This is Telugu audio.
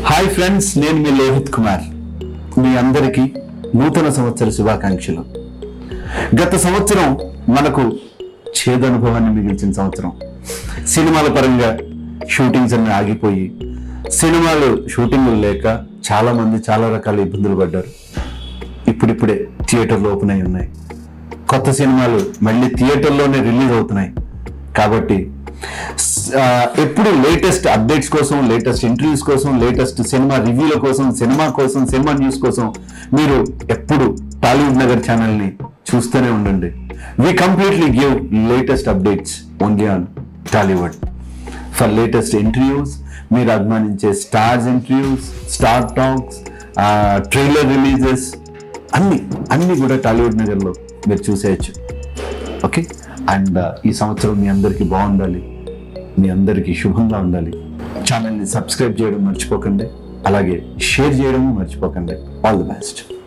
హాయ్ ఫ్రెండ్స్ నేను మీ లోహిత్ కుమార్ మీ అందరికీ నూతన సంవత్సర శుభాకాంక్షలు గత సంవత్సరం మనకు చేదు అనుభవాన్ని మిగిల్చిన సంవత్సరం సినిమాల పరంగా షూటింగ్స్ అన్ని ఆగిపోయి సినిమాలు షూటింగ్లు లేక చాలా మంది చాలా రకాల ఇబ్బందులు పడ్డారు ఇప్పుడిప్పుడే థియేటర్లు ఓపెన్ అయి ఉన్నాయి కొత్త సినిమాలు మళ్ళీ థియేటర్లోనే రిలీజ్ అవుతున్నాయి కాబట్టి స్- ఆ, ఎప్పుడు లేటెస్ట్ అప్డేట్స్ కోసం లేటెస్ట్ ఇంటర్వ్యూస్ కోసం లేటెస్ట్ సినిమా రివ్యూల కోసం సినిమా కోసం సినిమా న్యూస్ కోసం మీరు ఎప్పుడు టాలీవుడ్ నగర్ ఛానల్ని చూస్తూనే ఉండండి we completely give latest updates only on Tollywood for latest interviews మీరు అభిమానించే stars interviews star talks trailer releases అన్ని అన్ని కూడా టాలీవుడ్ నగర్లో మీరు చూసేయచ్చు ఓకే అండ్ ఈ సంవత్సరం మీ అందరికీ బాగుండాలి మీ అందరికీ శుభంగా ఉండాలి ఛానల్ని సబ్స్క్రైబ్ చేయడం మర్చిపోకండి అలాగే షేర్ చేయడం మర్చిపోకండి ఆల్ ది బెస్ట్